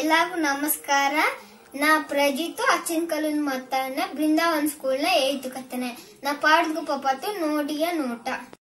ಎಲ್ಲರಿಗೂ ನಮಸ್ಕಾರ ನಾ ಪ್ರಜಿತು ಅಚ್ಚಿನ ಕಲ್ಲಿನ ಮತ್ತಾನ ಬೃಂದಾವನ್ ಸ್ಕೂಲ್ ನ ಏಯ್ತು ಕತ್ತನೆ ನಾ ಪಾಡ್ದು ಪಪ್ಪತ್ತು ನೋಡಿಯ ನೋಟ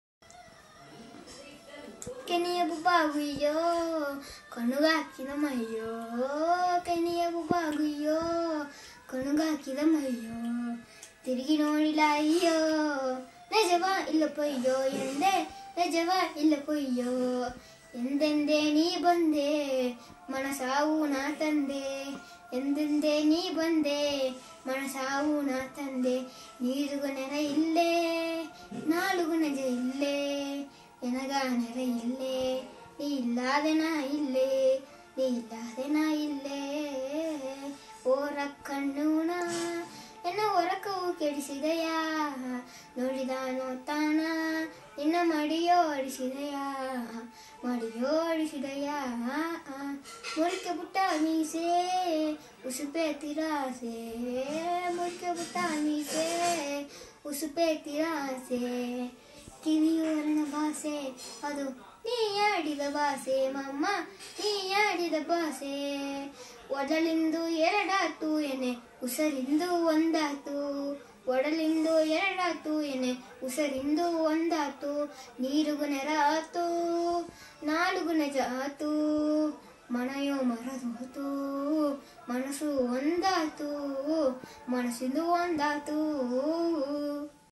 ಕೆನಿಯ ಬುಬ್ಬಾಗುಯ್ಯೋ ಕಣುಗಾಕಿದ ಮಯ್ಯೋ ಕೆನಿಯ ಬುಬ್ಬಾಗುಯ್ಯೋ ಕಣುಗಾಕಿದ ಮಯ್ಯೋ ತಿರುಗಿ ನೋಡಿಲ್ಲ ಅಯ್ಯೋ ನಿಜವ ಇಲ್ಲ ಪೊಯ್ಯೋ ಎಂದೆ ನಿಜವ ಇಲ್ಲ ಪೊಯ್ಯೋ ಎಂದೆಂದೇ ನೀ ಬಂದೆ ಮನಸಾವು ನಾ ತಂದೆ ಎಂದೆಂದೇ ನೀ ಬಂದೆ ಮನಸಾವು ನಾ ತಂದೆ ನೀರುಗು ನೆರ ಇಲ್ಲೇ ನಾಳುಗು ನೆಜ ಇಲ್ಲೇ ಎನಗ ನೆರ ಇಲ್ಲೇ ನೀ ಇಲ್ಲದೆ ನಾ ಇಲ್ಲೇ ನೀ ಇಲ್ಲದೆ ನಾ ಇಲ್ಲೇ ಓರ ಕಣ್ಣುಣ ಎನ್ನ ಹೊರಕವು ಕೆಡಿಸಿದೆಯ ನೋಡಿದ ನೋತಾನ ನಿನ್ನ ಮಡಿಯೋ ಅಡಿಸಿದೆಯ ಮಡಿಯೋ ಅಡಿಸಿದೆಯ ಮುರಿಕೆ ಬುಟ್ಟ ಮೀಸೆ ಉಸುಪೆ ತಿರಾಸೆ ಮುರಿಕೆ ಬುಟ್ಟ ಮೀಸೆ ಉಸುಪೆ ತಿರಾಸೆ ಕಿವಿಯೋರನ ಭಾಷೆ ಅದು ನೀ ಆಡಿದ ಭಾಷೆ ಮಮ್ಮ ನೀ ಆಡಿದ ಭಾಷೆ ಒಡಲಿಂದು ಎರಡಾತು ಎನೆ ಉಸರಿಂದು ಒಂದಾತು ಒಡಲಿಂದು ಎರಡಾತು ಎನೆ ಉಸರಿಂದು ಒಂದಾತು ನೀರುಗು ನೆರಾತು ನಾలుగు ನೆಜಾತು ಮನೆಯೋ ಮರದೋತು ಮನಸ್ಸು ಒಂದಾತು ಮನಸ್ಸಿಂದು ಒಂದಾತು